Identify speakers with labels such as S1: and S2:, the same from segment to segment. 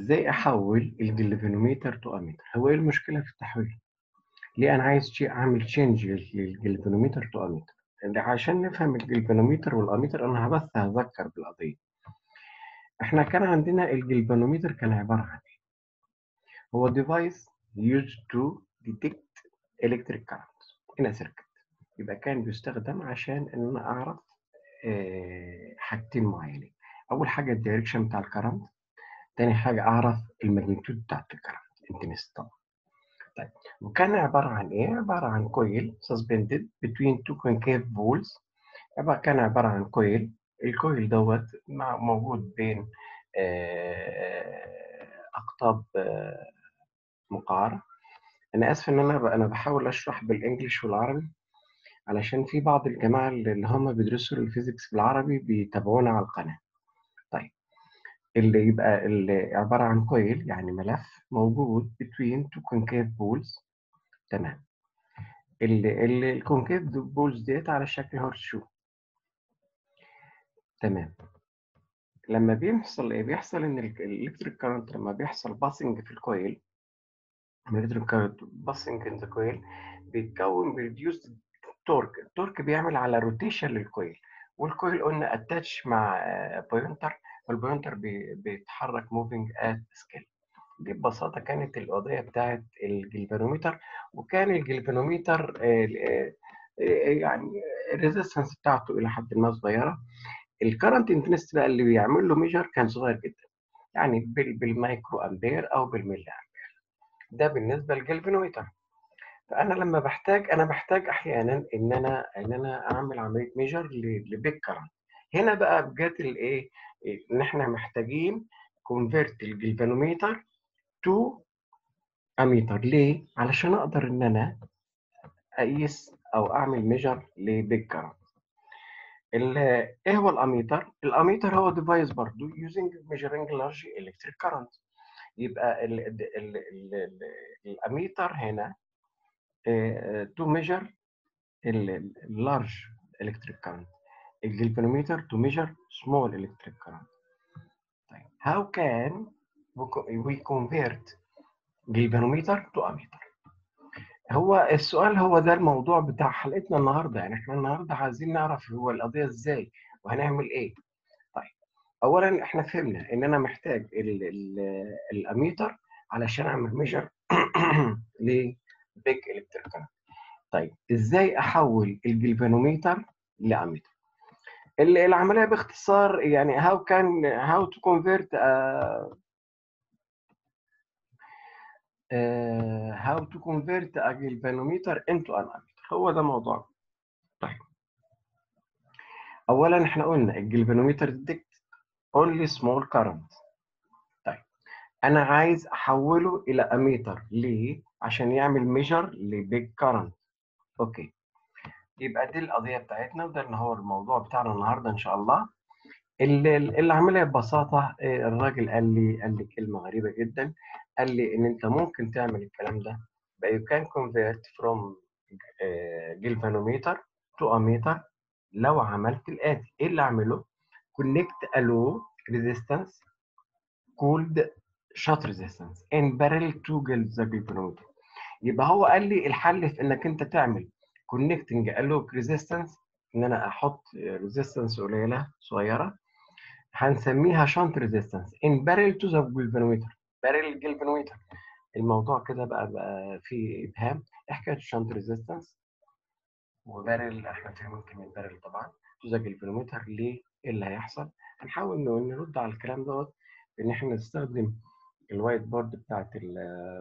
S1: ازاي احول الجلفانوميتر تو اميتر هو ايه المشكله في التحويل ليه انا عايز شيء اعمل تشينج للجلفانوميتر تو اميتر عشان نفهم الجلفانوميتر والاميتر انا بس هذكر بالقضيه احنا كان عندنا الجلفانوميتر كان عباره عن ايه هو ديفايس used to detect electric current in a circuit يبقى كان بيستخدم عشان ان انا اعرف آه، حاجتين معينين اول حاجه الدايركشن بتاع الكرنت تاني حاجه اعرف الماجنتيود بتاعت الكرنت انتنس طبعا طيب وكان عباره عن ايه عباره عن كويل suspended between two concave poles عبارة كان عباره عن كويل الكويل دوت مع- موجود بين آه، اقطاب آه، مقعره انا اسف ان انا ب- انا بحاول اشرح بالانجلش والعربي علشان في بعض الجماعه اللي هم بيدرسوا الفيزيكس بالعربي بيتابعونا على القناه طيب اللي يبقى اللي عباره عن كويل يعني ملف موجود between two concave poles تمام اللي اللي الكونكيف بولز ديت على شكل هورس شو تمام لما بيحصل ايه بيحصل ان الالكتريك كارنت لما بيحصل باسنج في الكويل الالكتريك كارنت باسنج ان ذا كويل بيتكون بريديوس تورك التورك بيعمل على روتيشن للكويل والكويل قلنا اتاتش مع بوينتر والبوينتر بي- بيتحرك موفينج ات سكيل دي ببساطة كانت القضية بتاعت الجلفانوميتر وكان الجلفانوميتر آه، آه، آه، يعني الريزستنس بتاعته إلى حد ما صغيرة الكرنت انتنستي بقى اللي بيعمل له ميجر كان صغير جدا يعني بال- بالمايكرو امبير او بالملي امبير ده بالنسبه للجلفانوميتر فانا لما بحتاج انا بحتاج احيانا ان انا ان انا اعمل عمليه ميجر لبيج كرنت هنا بقى جت الايه ان احنا محتاجين كونفيرت الجلفانوميتر تو اميتر ليه علشان اقدر ان انا اقيس او اعمل ميجر لبيج كرنت ال- ايه هو الاميتر الاميتر هو ديفايس برضو using measuring large electric current يبقى ال ال ال ال ال الاميتر هنا تو ميجر اللارج electric current الجلفانوميتر to measure small electric current طيب how can we co- we convert galvanometer to ammeter هو السؤال هو ده الموضوع بتاع حلقتنا النهارده يعني احنا النهارده عايزين نعرف هو القضيه ازاي وهنعمل ايه طيب اولا احنا فهمنا ان انا محتاج ال ال الاميتر علشان اعمل ميجر لبيج الكتريك كارنت طيب ازاي احول الجلفانوميتر لاميتر ال- العمليه باختصار يعني هاو كان هاو تو كونفيرت هاو تو كونفيرت ا جلفانوميتر انتو ان اميتر هو ده موضوع طيب اولا احنا قلنا الجلفانوميتر ديتكت اونلي سمول كارنت طيب انا عايز احوله الى اميتر ليه عشان يعمل ميجر لبيج كارنت اوكي يبقى دي القضيه بتاعتنا وده اللي هو الموضوع بتاعنا النهارده ان شاء الله اللي اللي عملها ببساطه آه، الراجل قال لي قال لي كلمه غريبه جدا قال لي ان انت ممكن تعمل الكلام ده بقى you can convert from آه، galvanometer to ammeter لو عملت الاتي ايه اللي اعمله connect a low resistance called short resistance in parallel to the galvanometer يبقى هو قال لي الحل في انك انت تعمل connecting a low resistance ان انا احط resistance قليله صغيره هنسميها شنت ريزيستنس ان بارل تو ذا جلفانومتر بارل جلفانومتر الموضوع كده بقى بقى فيه ابهام إيه حكايه الشنت ريزيستنس وبارل احنا فاهمين كلمه بارل طبعا تو ذا جلفانومتر ليه ايه اللي هيحصل هنحاول ن- نرد على الكلام دوت بان احنا نستخدم الوايت بورد بتاعت ال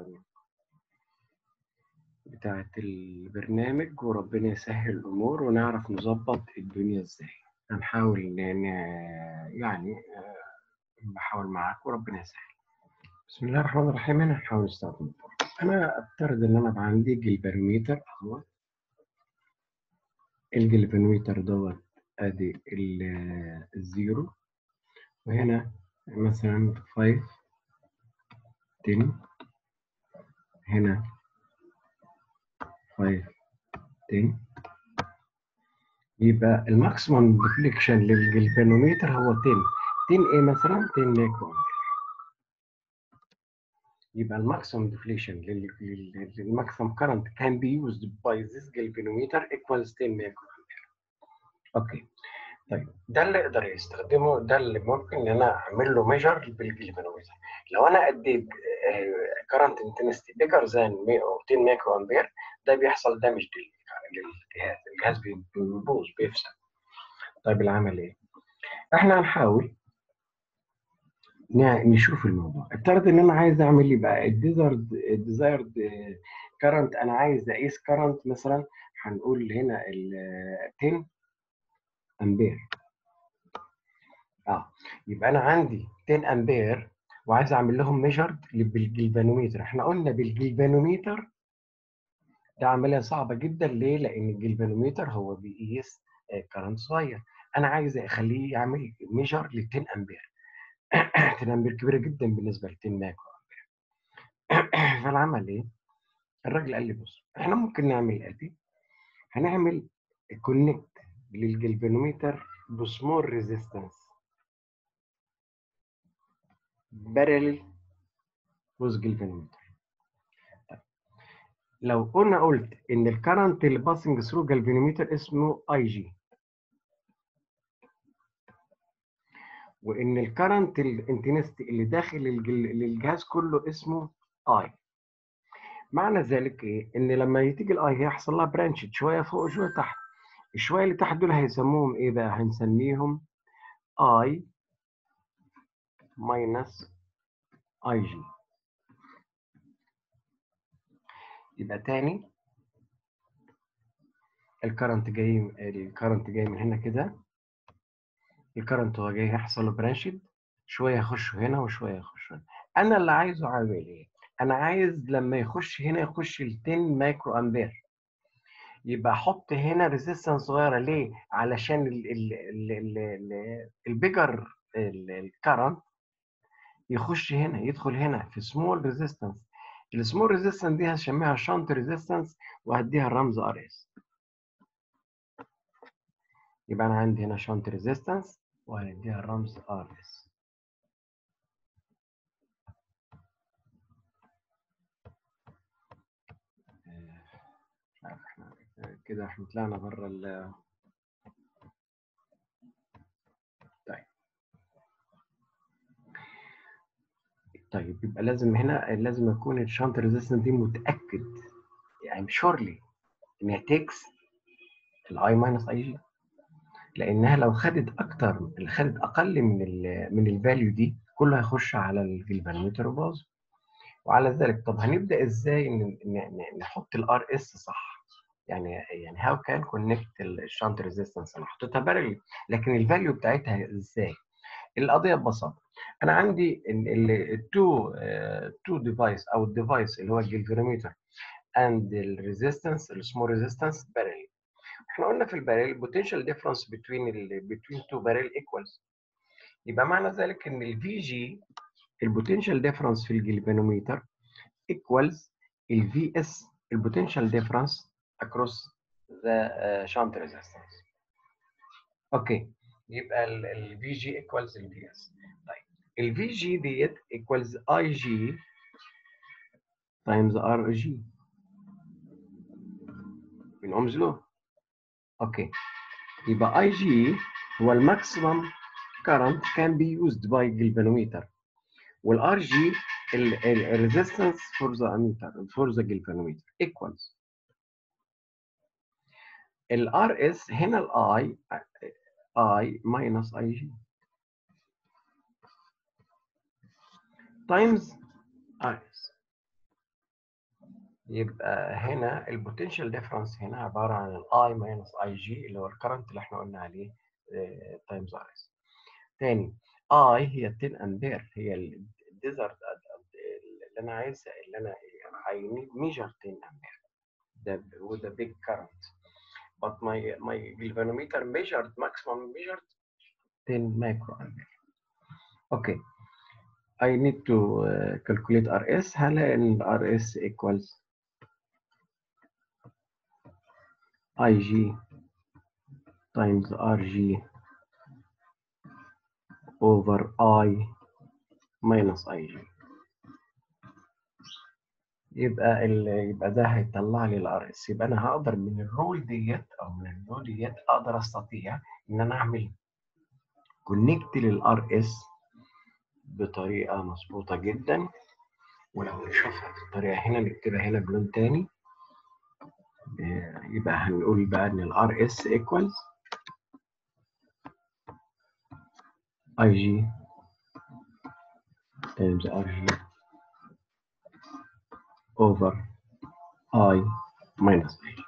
S1: بتاعت البرنامج وربنا يسهل الامور ونعرف نظبط الدنيا ازاي هنحاول ن- ن- يعني آه، بحاول معاك وربنا يسهل بسم الله الرحمن الرحيم انا هحاول استخدم البورد. انا افترض ان انا بقى عندي جلفانوميتر اهو الجلفانوميتر دوت ادي ال- الزيرو وهنا مثلا 5 10 هنا 5 10 يبقى الماكسيمم ديفليكشن للجلفانوميتر هو 10 10 ايه مثلا 10 مايكرو يبقى الماكسيمم ديفليشن للماكسيمم كارنت كان بي يوزد باي ذيس جلفانوميتر ايكوالز 10 مايكرو اوكي طيب ده اللي يقدر يستخدمه ده اللي ممكن ان انا اعمل له ميجر بالجلفانوميتر لو انا اديت كارنت انتنستي بيجر ذان 200 مايكرو امبير ده بيحصل دامج للجهاز الجهاز بيبوظ بيفسد طيب العمل ايه؟ احنا هنحاول نشوف الموضوع افترض ان انا عايز اعمل لي بقى الديزايرد الديزايرد كارنت انا عايز اقيس كارنت مثلا هنقول هنا ال 10 امبير اه يبقى انا عندي 10 امبير وعايز اعمل لهم ميجرد بالجلفانوميتر احنا قلنا بالجلفانوميتر ده عمليه صعبه جدا ليه؟ لان الجلفانوميتر هو بيقيس كارنت صغير انا عايز اخليه يعمل ميجر ل 10 امبير 10 امبير كبيره جدا بالنسبه ل 10 مايكرو امبير فالعمل ايه؟ الراجل قال لي بص احنا ممكن نعمل الاتي هنعمل كونكت للجلفانوميتر بسمول ريزيستنس بارل ويز جلفانوميتر لو قلنا قلت ان الكرنت اللي باسنج ثرو جلفانوميتر اسمه اي جي وان الكرنت الانتنستي اللي داخل الجهاز كله اسمه اي معنى ذلك ايه ان لما تيجي الاي هيحصل لها برانش شويه فوق وشويه تحت الشويه اللي تحت دول هيسموهم ايه بقى هنسميهم اي ماينس اي جي يبقى تاني الكرنت جاي الكرنت جاي من هنا كده الكرنت هو جاي هيحصل له برانشد شويه يخش هنا وشويه يخش هنا انا اللي عايزه عامل ايه انا عايز لما يخش هنا يخش ال 10 مايكرو امبير يبقى احط هنا ريزيستنس صغيره ليه علشان ال ال ال ال ال البيجر الكرنت يخش هنا يدخل هنا في سمول ريزيستنس السمول ريزيستنس دي هسميها شنت ريزيستنس وهديها الرمز ار اس يبقى انا عندي هنا شنت ريزيستنس وهنديها الرمز ار اس مش عارف احنا كده احنا طلعنا بره ال طيب طيب يبقى لازم هنا لازم اكون الشنت ريزيستنس دي متاكد يعني شورلي ان هي تكس الاي ماينس اي جي لانها لو خدت اكتر اللي خدت اقل من ال من الفاليو دي كله هيخش على الجلفانومتر وباظ وعلى ذلك طب هنبدا ازاي نحط الار اس صح يعني يعني هاو كان كونكت الشنت ريزيستنس انا حطيتها بارل لكن الفاليو بتاعتها ازاي القضيه ببساطه انا عندي التو تو ديفايس او الديفايس اللي هو الجلفانومتر اند الريزيستنس السمول ريزيستنس بارل احنا قلنا في البارل البوتنشال ديفرنس بين ال بين تو بارل ايكوالز يبقى معنى ذلك ان الفي جي البوتنشال ديفرنس في الجلفانومتر ايكوالز الفي اس البوتنشال ديفرنس اكروس ذا شانت ريزيستنس اوكي يبقى الفي جي ايكوالز الفي اس طيب الفي جي ديت ايكوالز اي جي تايمز ار جي من اومز لو اوكي يبقى اي جي هو الماكسيمم current can be used by galvanometer والار جي الريزيستنس for the ammeter for the galvanometer equals الار اس هنا الاي اي minus اي جي times ار اس يبقى هنا البوتنشال ديفرنس هنا عباره عن الاي ماينس اي جي اللي هو الكرنت اللي احنا قلنا عليه تايمز ار اس تاني اي هي 10 امبير هي الديزرت اللي انا عايزها اللي انا اي نيد ميجر 10 امبير ده وده بيج كرنت but my my galvanometer measured maximum measured 10 micro ampere okay I need to uh, calculate RS هلا ان RS equals IG times RG over I minus IG يبقى ال... يبقى ده هيطلع لي الار اس يبقى انا هقدر من الرول ديت او من الرول ديت اقدر استطيع ان انا اعمل كونكت للار اس بطريقه مظبوطه جدا ولو نشوفها في الطريقه هنا نكتبها هنا بلون تاني يبقى هنقول بقى ان الار اس ايكوالز اي جي times ار جي over i minus i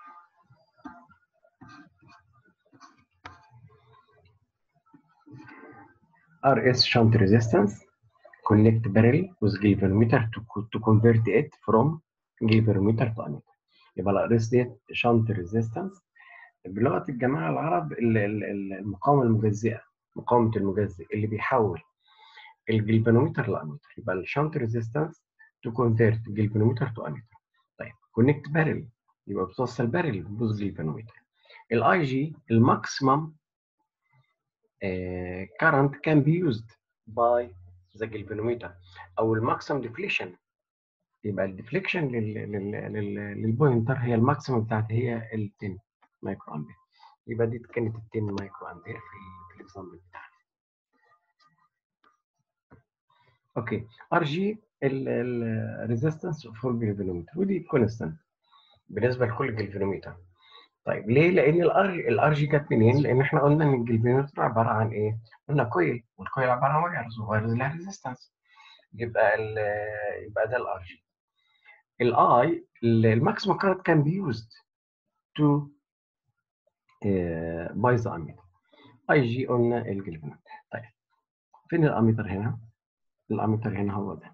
S1: RS shunt resistance connect barrel with galvanometer to, to convert it from galvanometer to ammeter يبقى ال RS ديت shunt resistance بلغة الجماعة العرب المقاومة المجزئة مقاومة المجزئ اللي بيحول الجلفانومتر لاميتر يبقى الشنت ريزيستنس تو كونفيرت جلفانومتر تو اميتر طيب كونكت بارل يبقى بتوصل بارل بوز جلفانومتر الاي جي الماكسيمم current can be used by the galvanometer او الماكسيمم ديفليكشن يبقى الديفليكشن للبوينتر هي الماكسيمم بتاعتها هي ال 10 مايكرو امبير يبقى دي كانت ال 10 مايكرو امبير في الاكزامبل بتاعنا اوكي ار جي الريزيستنس فور جلفانومتر ودي كونستانت بالنسبه لكل جلفانومتر طيب ليه؟ لان الار الار جي جت منين؟ لان احنا قلنا ان الجلفانومتر عباره عن ايه؟ قلنا كويل والكويل عباره عن وايرز ووايرز لها ريزيستنس يبقى ال يبقى ده الار جي الاي الماكسيمم كارنت كان بي يوزد تو باي ذا اميتر اي جي قلنا الجلفانومتر طيب فين الاميتر هنا؟ الاميتر هنا هو ده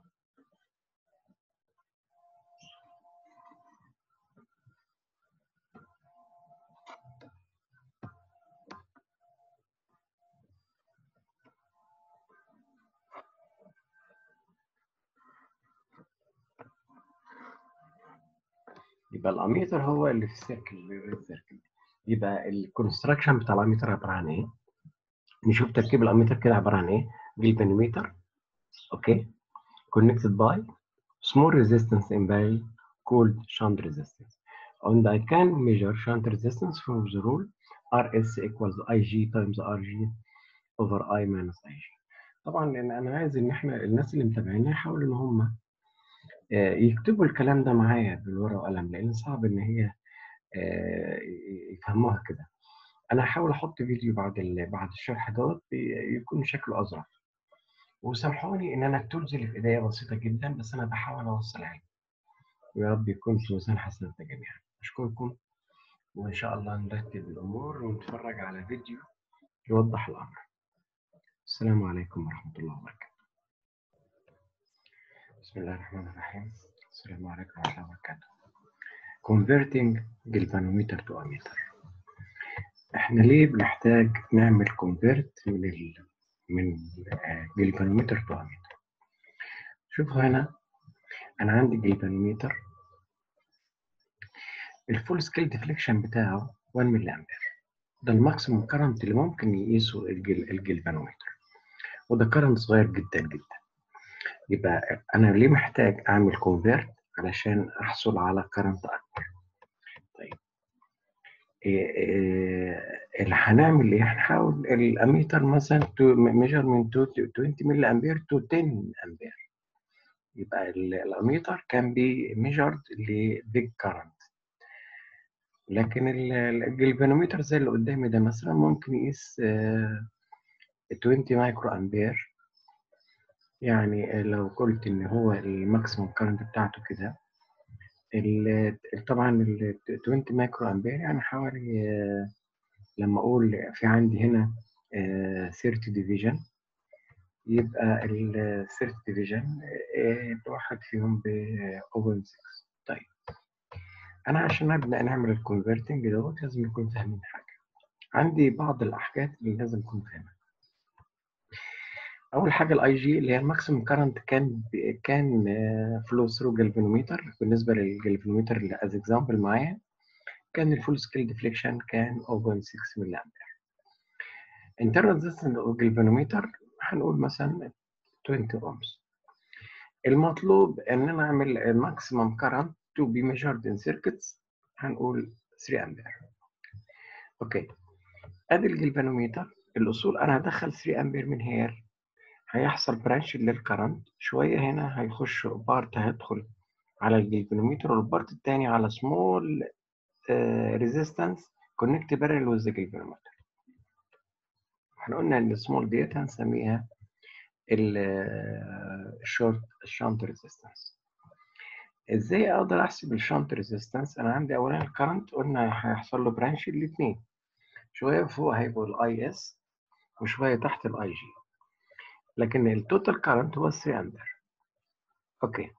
S1: يبقى الاميتر هو اللي في السيركل السيركل يبقى الكونستراكشن بتاع الاميتر عباره عن ايه؟ نشوف تركيب الاميتر كده عباره عن ايه؟ جلفانوميتر اوكي connected by small resistance in parallel called shunt resistance and I can measure shunt resistance from the rule RS equals IG times RG over I minus IG طبعا لان انا عايز ان احنا الناس اللي متابعينا يحاولوا ان هم يكتبوا الكلام ده معايا بالورقه وقلم لان صعب ان هي يفهموها كده انا هحاول احط فيديو بعد بعد الشرح دوت يكون شكله اظرف وسامحوني ان انا التولز اللي في ايديا بسيطه جدا بس انا بحاول اوصلها لكم ويا رب يكون في ميزان حسناتنا جميعا اشكركم وان شاء الله نرتب الامور ونتفرج على فيديو يوضح الامر السلام عليكم ورحمه الله وبركاته بسم الله الرحمن الرحيم السلام عليكم ورحمه الله وبركاته converting galvanometer to ammeter احنا ليه بنحتاج نعمل convert من ال من جلفانومتر تو اميتر شوفوا هنا انا عندي جلفانومتر الفول سكيل ديفليكشن بتاعه 1 ملي امبير ده الماكسيموم كرنت اللي ممكن يقيسه الجل الجلفانومتر وده كرنت صغير جدا جدا يبقى انا ليه محتاج اعمل كونفيرت علشان احصل على كرنت اكبر طيب إيه إيه اللي هنعمل ايه؟ هنحاول الاميتر مثلا تو ميجر من 20 ملي امبير تو 10 امبير يبقى الاميتر كان بي ميجرد لبيج كارنت لكن الجلفانومتر زي اللي قدامي ده مثلا ممكن يقيس 20 مايكرو امبير يعني لو قلت ان هو الماكسيموم كارنت بتاعته كده طبعا ال 20 مايكرو امبير يعني حوالي لما اقول في عندي هنا 30 ديفيجن يبقى ال 30 ديفيجن واحد فيهم ب 0.6 طيب انا عشان ابدا نعمل الكونفرتنج دوت لازم نكون فاهمين حاجه عندي بعض الحاجات اللي لازم نكون فاهمها اول حاجه الاي جي اللي هي الماكسيمم كارنت كان كان فلو ثرو جلفانومتر بالنسبه للجلفانومتر اللي از اكزامبل معايا كان الفول سكيل ديفليكشن كان 0.6 ملي امبير انترنال ريزيستنس جلفانومتر هنقول مثلا 20 اومز المطلوب ان انا اعمل maximum current to be measured in circuits هنقول 3 امبير اوكي ادي الجلفانوميتر الاصول انا هدخل 3 امبير من هير هيحصل برانش للكرنت شويه هنا هيخش بارت هيدخل على الجلفانوميتر والبارت الثاني على سمول ريزيستنس كونكت بارل وذ جلفانوميتر احنا قلنا ان السمول ديت هنسميها الشورت الشانت ريزيستنس ازاي اقدر احسب الشانت ريزيستنس انا عندي اولا الكرنت قلنا هيحصل له برانش الاثنين شويه فوق هيبقوا الاي اس وشويه تحت الاي جي لكن التوتال كرنت هو 3 امبير اوكي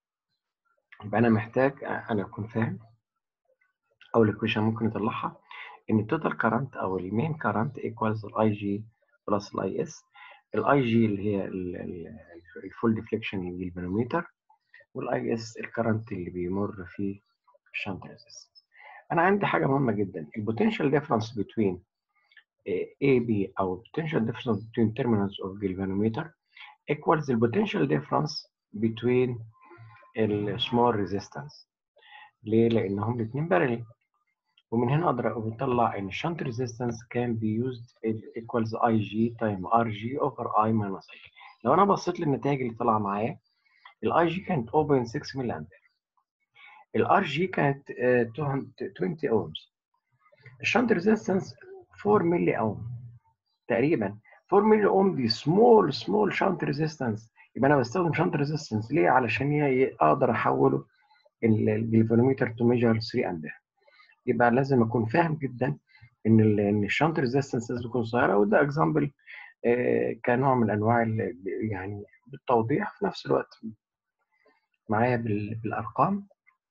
S1: يبقى انا محتاج انا اكون فاهم او الايكويشن ممكن نطلعها ان التوتال كرنت او المين كرنت ايكوالز الاي جي بلس الاي اس الاي جي اللي هي الفول ديفليكشن للبانوميتر والاي اس الكرنت اللي بيمر في الشنت ريزيستنس انا عندي حاجه مهمه جدا البوتنشال ديفرنس بين اي بي او البوتنشال ديفرنس بين terminals of galvanometer equals the potential difference between السمول ريزيستنس ليه؟ لانهم الاثنين بارل ومن هنا اقدر اطلع ان الشنت ريزيستنس كان بي يوزد ايكوالز اي جي تايم ار جي اوفر اي ماينس اي لو انا بصيت للنتائج اللي طالعه معايا الاي جي كانت 0.6 ملي امبير الار جي كانت 20 اومز الشنت ريزيستنس 4 ملي اوم تقريبا 4 ملي اوم دي سمول سمول شنت ريزيستنس يبقى انا بستخدم شنت ريزيستنس ليه علشان اقدر احوله الجلفانوميتر تو ميجر 3 امبير يبقى لازم اكون فاهم جدا ان ال ان الشنت ريزيستنس لازم تكون صغيره وده اكزامبل كنوع من انواع يعني بالتوضيح في نفس الوقت معايا بالارقام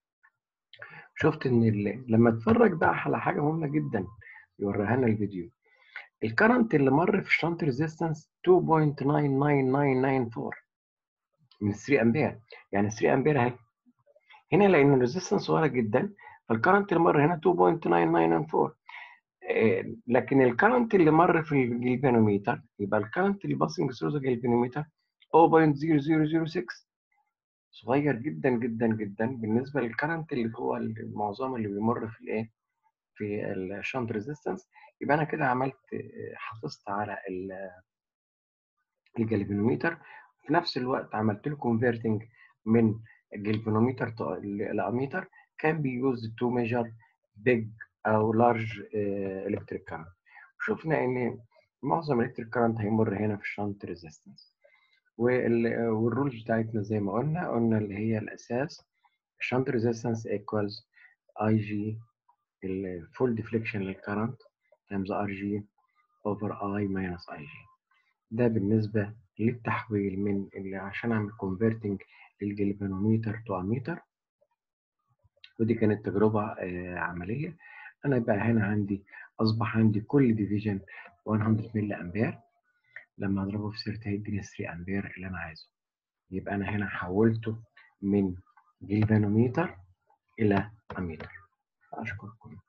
S1: شفت ان لما اتفرج بقى على حاجه مهمه جدا يوريها لنا الفيديو الكرنت اللي مر في الشنت ريزيستنس 2.99994 من 3 امبير يعني 3 امبير اهي هنا لان الريزيستنس صغيره جدا فالكرنت اللي مر هنا 2.9994 لكن الكرنت اللي مر في الجلفانوميتر يبقى الكرنت اللي باسنج ثرو ذا جلفانوميتر 0.0006 صغير جدا جدا جدا بالنسبه للكرنت اللي هو المعظم اللي بيمر في الايه في الشنت ريزيستنس يبقى انا كده عملت حافظت على الجلفانوميتر في نفس الوقت عملت له كونفرتنج من الجلفانوميتر لاميتر can be used to measure big او large electric current شفنا ان معظم الكتريك كارنت هيمر هنا في الشنت ريزيستنس والرولز بتاعتنا زي ما قلنا قلنا اللي هي الاساس الشنت ريزيستنس ايكوالز اي جي الفول ديفليكشن للكرنت تايمز ار جي اوفر اي ماينس اي جي ده بالنسبه للتحويل من اللي عشان اعمل كونفرتنج للجلفانوميتر تو اميتر ودي كانت تجربه عمليه انا بقى هنا عندي اصبح عندي كل ديفيجن 100 ملي امبير لما اضربه في سيرت هيديني 3 امبير اللي انا عايزه يبقى انا هنا حولته من جلفانوميتر الى اميتر اشكركم